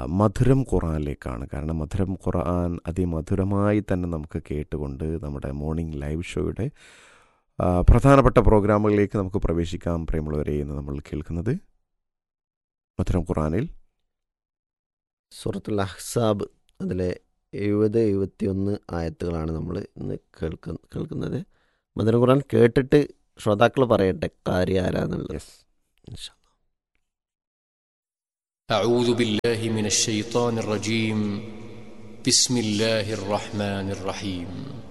മധുരം ഖുറാനിലേക്കാണ് കാരണം മധുരം ഖുർആൻ അതിമധുരമായി തന്നെ നമുക്ക് കേട്ടുകൊണ്ട് നമ്മുടെ മോർണിംഗ് ലൈവ് ഷോയുടെ ആ, പ്രധാനപ്പെട്ട പ്രോഗ്രാമുകളിലേക്ക് നമുക്ക് പ്രവേശിക്കാം പ്രിയമുള്ളവരെ എന്ന് നമ്മൾ കേൾക്കുന്നത് മധുരം ഖുറാനിൽ സൂറത്തുൽ അഹ്സാബ് അതിലെ എഴുപത് എഴുപത്തിയൊന്ന് ആയത്തുകളാണ് നമ്മൾ ഇന്ന് കേൾക്കുന്ന കേൾക്കുന്നത് മദന ഖുർആൻ കേട്ടിട്ട് ശ്രോതാക്കൾ പറയട്ടെ കാര്യം ആരാന്നുള്ളത് യെസ് ഇൻഷാ അല്ലാ. أعوذ بالله من الشيطان الرجيم بسم الله الرحمن الرحيم